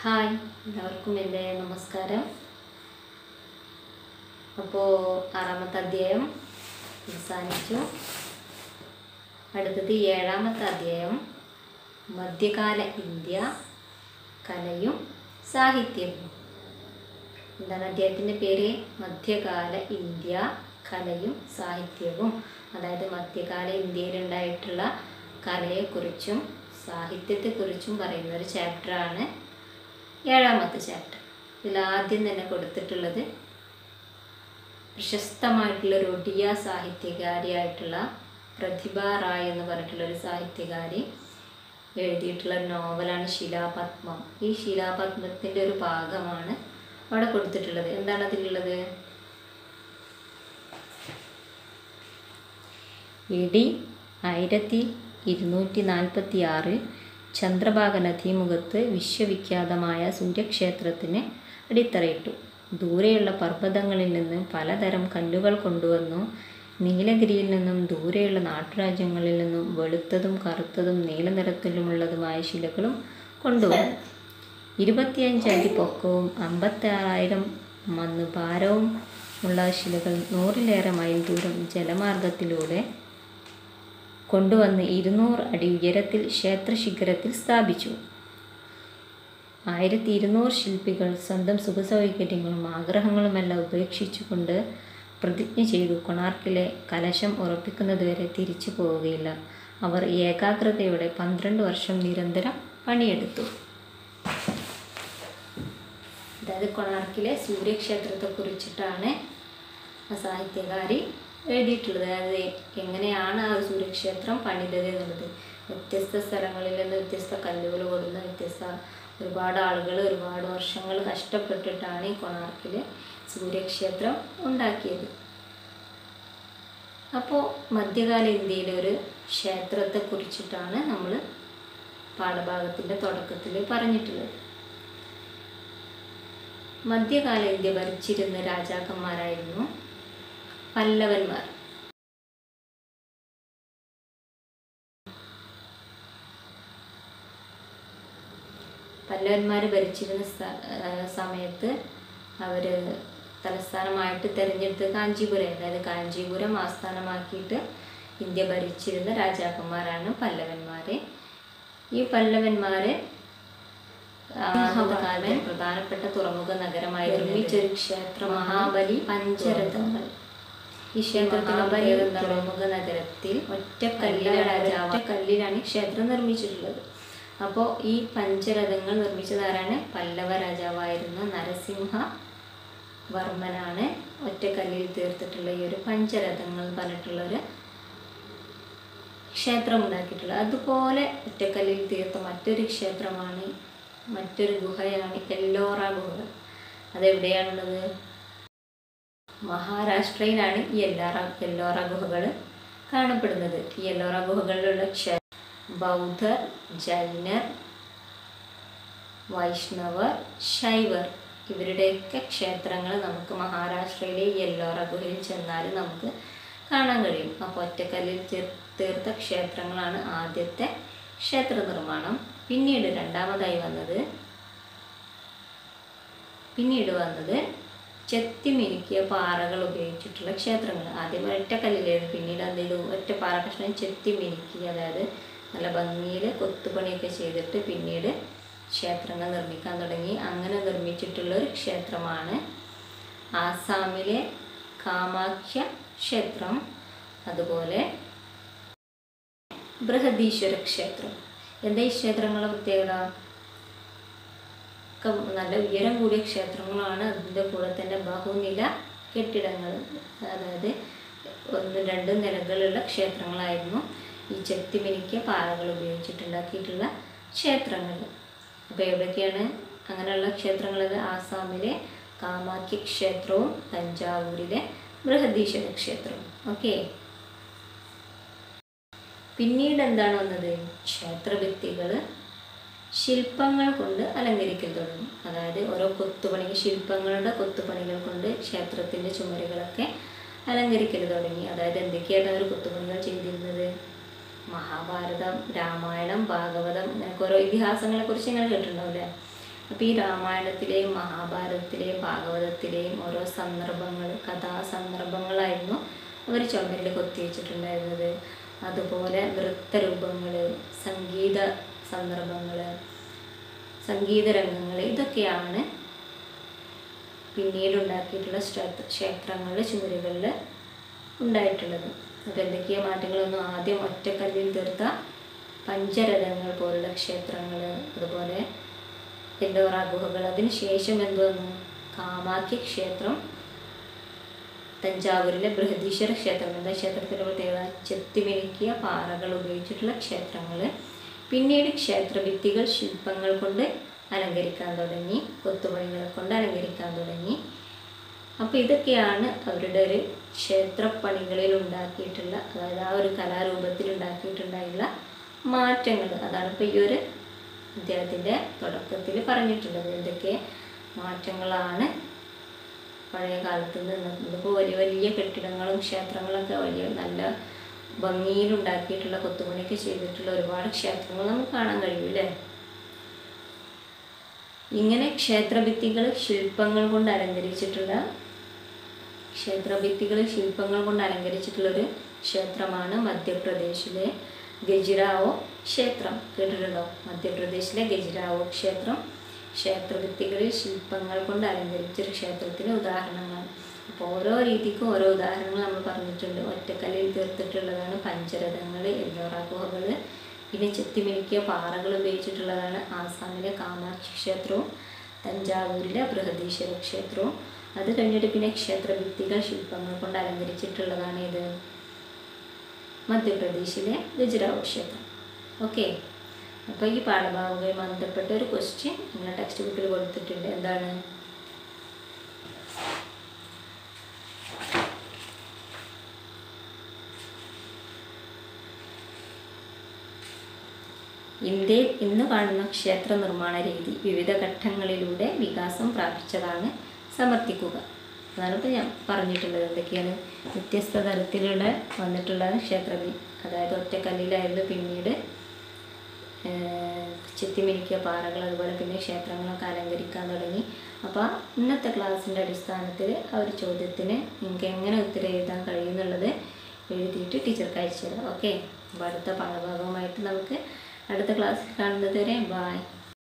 hi എല്ലാവർക്കും എൻ്റെ നമസ്കാരം അപ്പോൾ ആറാമത്തെ അധ്യായം അവസാനിച്ചു അടുത്തത് ഏഴാമത്തെ അധ്യായം മധ്യകാല ഇന്ത്യ കലയും സാഹിത്യവും എന്താണ് അദ്ദേഹത്തിൻ്റെ പേര് മധ്യകാല ഇന്ത്യ കലയും സാഹിത്യവും അതായത് മധ്യകാല ഇന്ത്യയിലുണ്ടായിട്ടുള്ള കലയെക്കുറിച്ചും സാഹിത്യത്തെക്കുറിച്ചും പറയുന്ന ഒരു ചാപ്റ്ററാണ് ഏഴാമത്തെ ചാപ്റ്റർ ഇതിൽ ആദ്യം തന്നെ കൊടുത്തിട്ടുള്ളത് പ്രശസ്തമായിട്ടുള്ള ഒരു ഒഡിയ സാഹിത്യകാരിയായിട്ടുള്ള പ്രതിഭ റായ് എന്ന് പറഞ്ഞിട്ടുള്ള ഒരു സാഹിത്യകാരി എഴുതിയിട്ടുള്ള ഒരു നോവലാണ് ശിലാപത്മം ഈ ശിലാപത്മത്തിൻ്റെ ഒരു ഭാഗമാണ് അവിടെ കൊടുത്തിട്ടുള്ളത് എന്താണ് അതിലുള്ളത് എ ഡി ആയിരത്തി ഇരുന്നൂറ്റി നാൽപ്പത്തി ആറിൽ ചന്ദ്രഭാഗ നദീമുഖത്ത് വിശ്വവിഖ്യാതമായ സൂര്യക്ഷേത്രത്തിന് അടിത്തറയിട്ടു ദൂരെയുള്ള പർവ്വതങ്ങളിൽ നിന്ന് പലതരം കല്ലുകൾ കൊണ്ടുവന്നു നീലഗിരിയിൽ നിന്നും ദൂരെയുള്ള നാട്ടുരാജ്യങ്ങളിൽ നിന്നും വെളുത്തതും കറുത്തതും നീല നിറത്തിലുമുള്ളതുമായ ശിലകളും കൊണ്ടുവന്നു ഇരുപത്തിയഞ്ച് അടി പൊക്കവും അമ്പത്താറായിരം മന്ന് ഭാരവും ഉള്ള ശിലകൾ നൂറിലേറെ മൈൽ ദൂരം ജലമാർഗത്തിലൂടെ കൊണ്ടുവന്ന് ഇരുന്നൂറ് അടി ഉയരത്തിൽ ക്ഷേത്രശിഖരത്തിൽ സ്ഥാപിച്ചു ആയിരത്തി ഇരുന്നൂറ് ശില്പികൾ സ്വന്തം സുഖസൗകര്യങ്ങളും ആഗ്രഹങ്ങളുമെല്ലാം ഉപേക്ഷിച്ചുകൊണ്ട് പ്രതിജ്ഞ ചെയ്തു കൊണാർക്കിലെ കലശം ഉറപ്പിക്കുന്നതുവരെ തിരിച്ചു പോവുകയില്ല അവർ ഏകാഗ്രതയോടെ പന്ത്രണ്ട് വർഷം നിരന്തരം പണിയെടുത്തു അതായത് കൊണാർക്കിലെ സൂര്യക്ഷേത്രത്തെ കുറിച്ചിട്ടാണ് ആ സാഹിത്യകാരി എഴുതിയിട്ടുള്ളത് അതായത് എങ്ങനെയാണ് ആ ഒരു സൂര്യക്ഷേത്രം പണിതത് എന്നുള്ളത് വ്യത്യസ്ത സ്ഥലങ്ങളിൽ നിന്ന് വ്യത്യസ്ത കല്ലുകൾ കൊടുന്ന വ്യത്യസ്ത ഒരുപാട് ആളുകൾ ഒരുപാട് വർഷങ്ങൾ കഷ്ടപ്പെട്ടിട്ടാണ് ഈ കൊണാർക്കിൽ സൂര്യക്ഷേത്രം ഉണ്ടാക്കിയത് അപ്പോൾ മധ്യകാല ഇന്ത്യയിലെ ഒരു ക്ഷേത്രത്തെ കുറിച്ചിട്ടാണ് നമ്മൾ പാഠഭാഗത്തിൻ്റെ തുടക്കത്തിൽ പറഞ്ഞിട്ടുള്ളത് മധ്യകാല ഇന്ത്യ ഭരിച്ചിരുന്ന രാജാക്കന്മാരായിരുന്നു പല്ലവന്മാർ പല്ലവന്മാർ ഭരിച്ചിരുന്ന സ്ഥ- ആ, സമയത്ത് അവർ തലസ്ഥാനമായിട്ട് തിരഞ്ഞെടുത്ത് കാഞ്ചീപുരം അതായത് കാഞ്ചീപുരം ആസ്ഥാനമാക്കിയിട്ട് ഇന്ത്യ ഭരിച്ചിരുന്ന രാജാക്കന്മാരാണ് പല്ലവന്മാർ ഈ പല്ലവന്മാർ കാലം പ്രധാനപ്പെട്ട തുറമുഖ നഗരമായി നിർമ്മിച്ചൊരു ക്ഷേത്രം മഹാബലി പഞ്ചരഥങ്ങൾ ഈ ക്ഷേത്രത്തിൽ തുറമുഖ നഗരത്തിൽ ഒറ്റക്കല്ലിലാണ് ഒറ്റക്കല്ലിലാണ് ഈ ക്ഷേത്രം നിർമ്മിച്ചിട്ടുള്ളത് അപ്പോൾ ഈ പഞ്ചരഥങ്ങൾ നിർമ്മിച്ചതാരാണ് പല്ലവ രാജാവായിരുന്ന നരസിംഹ വർമ്മനാണ് ഒറ്റക്കല്ലിൽ തീർത്തിട്ടുള്ള ഈ ഒരു പഞ്ചരഥങ്ങൾ എന്ന് പറഞ്ഞിട്ടുള്ളൊരു ക്ഷേത്രം ഉണ്ടാക്കിയിട്ടുള്ളത് അതുപോലെ ഒറ്റക്കല്ലിൽ തീർത്ത മറ്റൊരു ക്ഷേത്രമാണ് മറ്റൊരു ഗുഹയാണ് എല്ലോറ ഗുഹ അതെവിടെയാണുള്ളത് മഹാരാഷ്ട്രയിലാണ് ഈ എല്ലാറ എല്ലോറ ഗുഹകൾ കാണപ്പെടുന്നത് ഈ എല്ലോറ ഗുഹകളിലുള്ള ക്ഷേ ബൗദ്ധർ ജൈനർ വൈഷ്ണവർ ശൈവർ ഇവരുടെയൊക്കെ ക്ഷേത്രങ്ങൾ നമുക്ക് മഹാരാഷ്ട്രയിലെ ഈ എല്ലോറ ഗുഹയിൽ ചെന്നാൽ നമുക്ക് കാണാൻ കഴിയും അപ്പോൾ ഒറ്റക്കല്ലിൽ തീർ തീർത്ത ക്ഷേത്രങ്ങളാണ് ആദ്യത്തെ ക്ഷേത്ര നിർമ്മാണം പിന്നീട് രണ്ടാമതായി വന്നത് പിന്നീട് വന്നത് ചെത്തി മിനുക്കിയ പാറകൾ ഉപയോഗിച്ചിട്ടുള്ള ക്ഷേത്രങ്ങൾ ആദ്യം ഒറ്റക്കല്ലിലായിരുന്നു പിന്നീട് എന്ത് ചെയ്തു ഒറ്റ പാറ കഷ്ണം ചെത്തി മിനുക്കി അതായത് നല്ല ഭംഗിയിൽ കൊത്തുപണിയൊക്കെ ചെയ്തിട്ട് പിന്നീട് ക്ഷേത്രങ്ങൾ നിർമ്മിക്കാൻ തുടങ്ങി അങ്ങനെ നിർമ്മിച്ചിട്ടുള്ള ഒരു ക്ഷേത്രമാണ് ആസാമിലെ കാമാഖ്യ ക്ഷേത്രം അതുപോലെ ബൃഹദീശ്വര ക്ഷേത്രം എന്താ ഈ ക്ഷേത്രങ്ങളുടെ പ്രത്യേകത ഒക്കെ നല്ല ഉയരം കൂടിയ ക്ഷേത്രങ്ങളാണ് അതിൻ്റെ കൂടെ തന്നെ ബഹുനില കെട്ടിടങ്ങൾ അതായത് ഒന്ന് രണ്ട് നിലകളുള്ള ക്ഷേത്രങ്ങളായിരുന്നു ഈ ചെത്തിമിനിക്കിയ പാറകൾ ഉപയോഗിച്ചിട്ടുണ്ടാക്കിയിട്ടുള്ള ക്ഷേത്രങ്ങൾ അപ്പോൾ എവിടെയൊക്കെയാണ് അങ്ങനെയുള്ള ക്ഷേത്രങ്ങൾ ആസാമിലെ കാമാഖ്യ ക്ഷേത്രവും തഞ്ചാവൂരിലെ ബൃഹദീശ്വര ക്ഷേത്രവും ഓക്കെ പിന്നീട് എന്താണ് വന്നത് ക്ഷേത്രഭിത്തികൾ ശില്പങ്ങൾ കൊണ്ട് അലങ്കരിക്കൽ തുടങ്ങി അതായത് ഓരോ കൊത്തുപണി ശില്പങ്ങളുടെ കൊത്തുപണികൾ കൊണ്ട് ക്ഷേത്രത്തിൻ്റെ ചുമരുകളൊക്കെ അലങ്കരിക്കൽ തുടങ്ങി അതായത് എന്തൊക്കെയാണ് അവർ കൊത്തുപണികൾ ചെയ്തിരുന്നത് മഹാഭാരതം രാമായണം ഭാഗവതം അങ്ങനെയൊക്കെ ഓരോ ഇതിഹാസങ്ങളെ കുറിച്ച് നിങ്ങൾ കേട്ടിട്ടുണ്ടാവില്ലേ അപ്പോൾ ഈ രാമായണത്തിലെയും മഹാഭാരതത്തിലെയും ഭാഗവതത്തിലെയും ഓരോ സന്ദർഭങ്ങൾ കഥാസന്ദർഭങ്ങളായിരുന്നു അവർ ചുമരിൽ കൊത്തിവെച്ചിട്ടുണ്ടായിരുന്നത് അതുപോലെ നൃത്തരൂപങ്ങൾ സംഗീത സന്ദർഭങ്ങൾ സംഗീത രംഗങ്ങൾ ഇതൊക്കെയാണ് പിന്നീട് ഉണ്ടാക്കിയിട്ടുള്ള ക്ഷേത്ര ക്ഷേത്രങ്ങളുടെ ചുമരുകളിൽ ഉണ്ടായിട്ടുള്ളത് അപ്പോൾ എന്തൊക്കെയാ മാറ്റങ്ങളൊന്നും ആദ്യം ഒറ്റക്കല്ലിൽ തീർത്ത പഞ്ചരഥങ്ങൾ പോലുള്ള ക്ഷേത്രങ്ങൾ അതുപോലെ എല്ലോറ ഗുഹകൾ അതിന് ശേഷം എന്ത് വന്നു കാമാഖ്യ ക്ഷേത്രം തഞ്ചാവൂരിലെ ബൃഹദീശ്വര ക്ഷേത്രം എന്താ ക്ഷേത്രത്തിൻ്റെ പ്രത്യേകത ചെത്തിമിനുക്കിയ പാറകൾ ഉപയോഗിച്ചിട്ടുള്ള ക്ഷേത്രങ്ങൾ പിന്നീട് ക്ഷേത്രഭിത്തികൾ ശില്പങ്ങൾ കൊണ്ട് അലങ്കരിക്കാൻ തുടങ്ങി കൊത്തുപണികളെ കൊണ്ട് അലങ്കരിക്കാൻ തുടങ്ങി അപ്പോൾ ഇതൊക്കെയാണ് അവരുടെ ഒരു ക്ഷേത്രപ്പണികളിൽ ഉണ്ടാക്കിയിട്ടുള്ള അതായത് ആ ഒരു കലാരൂപത്തിൽ ഉണ്ടാക്കിയിട്ടുണ്ടായുള്ള മാറ്റങ്ങൾ അതാണ് ഇപ്പോൾ ഈ ഒരു അദ്ദേഹത്തിൻ്റെ തുടക്കത്തിൽ പറഞ്ഞിട്ടുള്ളത് എന്തൊക്കെ മാറ്റങ്ങളാണ് പഴയ കാലത്ത് നിന്ന് ഇതിപ്പോൾ വലിയ വലിയ കെട്ടിടങ്ങളും ക്ഷേത്രങ്ങളൊക്കെ വലിയ നല്ല ഭംഗിയിലുണ്ടാക്കിയിട്ടുള്ള കൊത്തുപണിയൊക്കെ ചെയ്തിട്ടുള്ള ഒരുപാട് ക്ഷേത്രങ്ങൾ നമുക്ക് കാണാൻ കഴിയും അല്ലേ ഇങ്ങനെ ക്ഷേത്രഭിത്തികൾ ശില്പങ്ങൾ കൊണ്ട് അലങ്കരിച്ചിട്ടുള്ള ക്ഷേത്രഭിത്തികൾ ശില്പങ്ങൾ കൊണ്ട് അലങ്കരിച്ചിട്ടുള്ള ഒരു ക്ഷേത്രമാണ് മധ്യപ്രദേശിലെ ഗജുരാവോ ക്ഷേത്രം കേട്ടിട്ടുണ്ടോ മധ്യപ്രദേശിലെ ഗജുരാവോ ക്ഷേത്രം ക്ഷേത്രഭിത്തികളിൽ ശില്പങ്ങൾ കൊണ്ട് അലങ്കരിച്ചൊരു ക്ഷേത്രത്തിന് ഉദാഹരണങ്ങളാണ് അപ്പോൾ ഓരോ രീതിക്കും ഓരോ ഉദാഹരണങ്ങൾ നമ്മൾ പറഞ്ഞിട്ടുണ്ട് ഒറ്റക്കല്ലിൽ തീർത്തിട്ടുള്ളതാണ് പഞ്ചരഥങ്ങൾ എല്ലോറ ഗുഹകൾ പിന്നെ ചെത്തിമിനുക്കിയ പാറകൾ ഉപയോഗിച്ചിട്ടുള്ളതാണ് ആസാമിലെ കാമാക്ഷി ക്ഷേത്രവും തഞ്ചാവൂരിലെ ബൃഹദീശ്വര ക്ഷേത്രവും അത് കഴിഞ്ഞിട്ട് പിന്നെ ക്ഷേത്രഭിത്തികൾ ശില്പങ്ങൾ കൊണ്ട് അലങ്കരിച്ചിട്ടുള്ളതാണ് ഇത് മധ്യപ്രദേശിലെ ഗജുരാവ് ക്ഷേത്രം ഓക്കെ അപ്പോൾ ഈ പാഠഭാഗവുമായി ബന്ധപ്പെട്ട ഒരു ക്വസ്റ്റ്യൻ നിങ്ങളുടെ ടെക്സ്റ്റ് ബുക്കിൽ കൊടുത്തിട്ടുണ്ട് എന്താണ് ഇന്ത്യയിൽ ഇന്ന് കാണുന്ന ക്ഷേത്ര നിർമ്മാണ രീതി വിവിധ ഘട്ടങ്ങളിലൂടെ വികാസം പ്രാപിച്ചതാണ് സമർത്ഥിക്കുക അതാണ് ഇപ്പോൾ ഞാൻ പറഞ്ഞിട്ടുള്ളത് എന്തൊക്കെയാണ് വ്യത്യസ്ത തരത്തിലുള്ള വന്നിട്ടുള്ള ക്ഷേത്രങ്ങൾ അതായത് ഒറ്റക്കല്ലിലായിരുന്നു പിന്നീട് ചെത്തിമിനുക്കിയ പാറകൾ അതുപോലെ പിന്നെ ക്ഷേത്രങ്ങളൊക്കെ അലങ്കരിക്കാൻ തുടങ്ങി അപ്പോൾ ഇന്നത്തെ ക്ലാസ്സിൻ്റെ അടിസ്ഥാനത്തിൽ ആ ഒരു ചോദ്യത്തിന് നിങ്ങൾക്ക് എങ്ങനെ ഉത്തരം എഴുതാൻ കഴിയുമെന്നുള്ളത് എഴുതിയിട്ട് ടീച്ചർക്ക് അയച്ചു തരാം ഓക്കെ അപ്പോൾ അടുത്ത പാഠഭാഗവുമായിട്ട് നമുക്ക് അടുത്ത ക്ലാസ്സിൽ കാണുന്നത് വരെ ബായ്